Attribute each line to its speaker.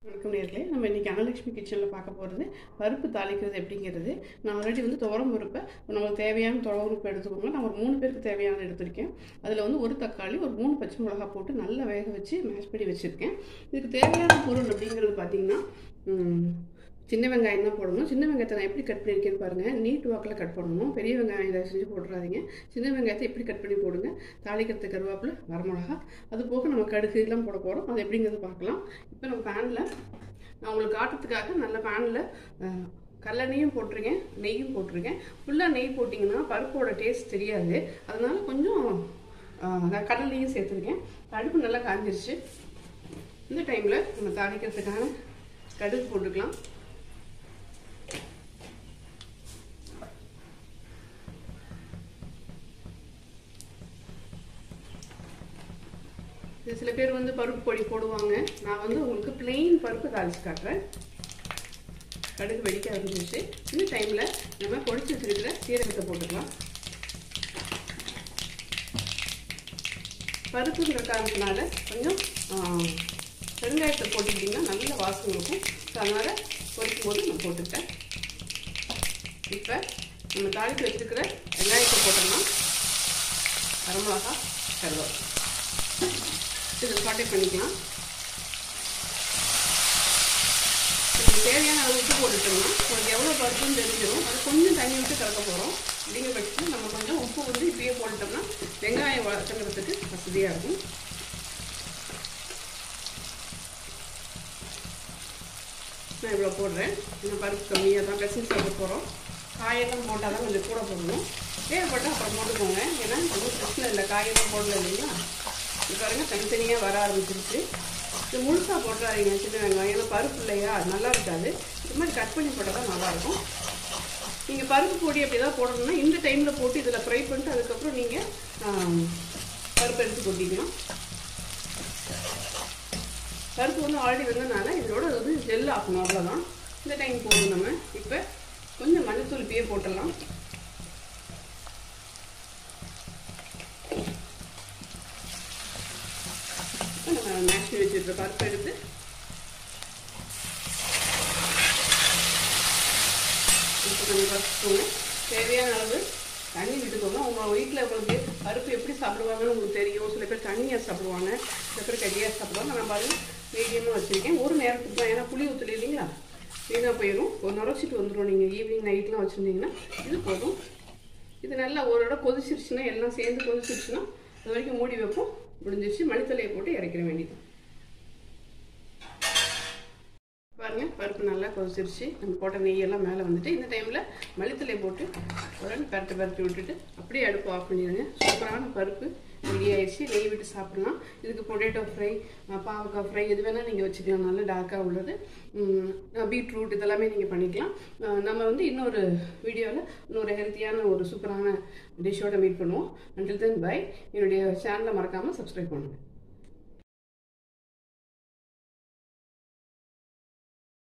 Speaker 1: வணக்கம் நேர்களே நம்ம இன்றைக்கி அனலட்சுமி கிச்சனில் பார்க்க போகிறது பருப்பு தாளிக்கிறது எப்படிங்கிறது நான் ஆல்ரெடி வந்து துவரம் பருப்பை நமக்கு தேவையான துவரம் பருப்பு எடுத்துக்கோங்க நான் ஒரு மூணு பேருக்கு தேவையான எடுத்திருக்கேன் அதில் வந்து ஒரு தக்காளி ஒரு மூணு பச்சை மிளகா போட்டு நல்லா வேக வச்சு மேஷ் பண்ணி வச்சுருக்கேன் இதுக்கு தேவையான பொருள் அப்படிங்கிறது பார்த்திங்கன்னா ம், சின்ன வெங்காயம் தான் போடணும் சின்ன வெங்காயத்தை நான் எப்படி கட் பண்ணியிருக்கேன்னு பாருங்கள் நீட் வாக்கில் கட் பண்ணணும் பெரிய வெங்காயம் இதை செஞ்சு போட்டுறாதீங்க சின்ன வெங்காயத்தை எப்படி கட் பண்ணி போடுங்க தாளிக்கிறதுக்கு கருவேப்பிலை வரமிளகா அது போக நம்ம கடுகு எல்லாம் போட போகிறோம் அது எப்படிங்கிறது பார்க்கலாம் இப்போ நம்ம பேனில் நான் உங்களுக்கு காட்டுறதுக்காக நல்ல பேனில் கடலெண்ணையும் போட்டிருக்கேன் நெய்யும் போட்டிருக்கேன் ஃபுல்லாக நெய் போட்டிங்கன்னா பருப்போட டேஸ்ட் தெரியாது அதனால கொஞ்சம் ஆஹ், நான் கடல் நெய்யும் சேர்த்துருக்கேன் அடுப்பு நல்லா காஞ்சிருச்சு இந்த டைமில் நம்ம தாளிக்கிறதுக்கான கடுகு போட்டுக்கலாம் இது சில பேர் வந்து பருப்பு பொடி போடுவாங்க நான் வந்து உங்களுக்கு plain பருப்பு தாளிச்சு காட்டுறேன் கடுகு வெடிக்க ஆரம்பிச்சிச்சு இந்த டைமில் நம்ம பொடிச்சு வச்சிருக்கிற சீரகத்தை போட்டுக்கலாம் பருப்புங்கிற காரணத்தினால கொஞ்சம் ஆ, பெருங்காயத்தை போட்டுக்கிட்டிங்கன்னா நல்ல வாசனை இருக்கும் ஸோ அதனால் பொரிக்கும் போது நான் போட்டுக்கிட்டேன் இப்போ நம்ம தாளித்து வச்சுருக்கிற வெங்காயத்தை போட்டோம்னா வரமிளகா கருவேப்பிலை இதை சாட்டை பண்ணிக்கலாம் இதுக்கு தேவையான அளவு உப்பு போட்டுட்டோம்னா உங்களுக்கு எவ்வளோ பருப்புன்னு தெரிஞ்சிடும் அது கொஞ்சம் தண்ணி விட்டு கலக்க போகிறோம் அப்படிங்கிற பட்சத்தில் நம்ம கொஞ்சம் உப்பு வந்து இப்படியே போட்டுட்டோம்னா வெங்காயம் வளர்த்துக்கிறதுக்கு வசதியாக இருக்கும் நான் இவ்வளோ போடுறேன் இன்னும் பருப்பு கம்மியாக தான் பெசஞ்சு சாப்பிட போகிறோம் காயெல்லாம் போட்டால் தான் கொஞ்சம் கூட போடணும் தேவைப்பட்டால் அப்புறம் போட்டுக்கோங்க ஏன்னா ஒன்றும் பிரச்சனை இல்லை காயெல்லாம் போடல இல்லைங்களா இது பாருங்க தனித்தனியாக வர ஆரம்பிச்சிருச்சு இது முழுசாக போட்டுறாதீங்க சின்ன வெங்காயம் ஏன்னா பருப்பு இல்லையா நல்லா இருக்காது இது மாதிரி கட் பண்ணி போட்டால் தான் நல்லாயிருக்கும் நீங்கள் பருப்பு பொடி அப்படி ஏதாவது போடணும்னா இந்த டைமில் போட்டு இதில் ஃப்ரை பண்ணிட்டு அதுக்கப்புறம் நீங்கள் பருப்பு எடுத்து கொட்டிக்கலாம் பருப்பு வந்து ஆல்ரெடி வந்ததுனால இதோட அது வந்து ஜெல் ஆகணும் அவ்வளோதான் இந்த டைம் போதும் நம்ம இப்போ கொஞ்சம் மஞ்சத்தூள் இப்பயே போட்டுடலாம் இப்போ நம்ம மேஷ் பண்ணி வச்சுருக்க பருப்பு எடுத்து இப்போ நம்ம பருப்புக்கோங்க தேவையான அளவு தண்ணி விட்டுக்கோங்க உங்கள் வீட்டில் உங்களுக்கு பருப்பு எப்படி சாப்பிடுவாங்கன்னு உங்களுக்கு தெரியும் சில பேர் தண்ணியாக சாப்பிடுவாங்க சில பேர் கறியாக சாப்பிடுவாங்க நான் பாருங்க மீடியமாக வச்சுருக்கேன் ஒரு நேரத்துக்கு தான் ஏன்னா புளி ஊற்றல இல்லைங்களா வீணாக போயிடும் ஒரு நுரைச்சிட்டு வந்துடும் நீங்கள் ஈவினிங் நைட்லாம் வச்சுருந்தீங்கன்னா இது போதும் இது நல்லா ஒரு இடம் கொதிச்சிருச்சுன்னா எல்லாம் சேர்ந்து கொதிச்சிருச்சுன்னா அது வரைக்கும் மூடி வைப்போம் முடிஞ்சிருச்சு மணித்தலையை போட்டு இறக்கிற வேண்டியது பாருங்க பருப்பு நல்லா கொதிச்சிருச்சு நம்ம போட்ட நெய்யெல்லாம் மேலே வந்துட்டு இந்த டைமில் மல்லித்தலை போட்டு உடனே பரட்டு பரட்டி விட்டுட்டு அப்படியே அடுப்பு ஆஃப் பண்ணிடுங்க சூப்பரான பருப்பு ரெடி ஆயிடுச்சு நெய் விட்டு சாப்பிடலாம் இதுக்கு பொட்டேட்டோ ஃப்ரை பாவக்காய் ஃப்ரை எது வேணால் நீங்கள் வச்சுக்கலாம் நல்லா டார்க்காக உள்ளது பீட்ரூட் இதெல்லாமே நீங்கள் பண்ணிக்கலாம் அஹ் நம்ம வந்து இன்னொரு வீடியோவில் இன்னொரு ஹெல்த்தியான ஒரு சூப்பரான டிஷ்ஷோட மீட் பண்ணுவோம் அண்டில் தென் பை என்னுடைய சேனலை மறக்காமல் சப்ஸ்கிரைப் பண்ணுங்கள்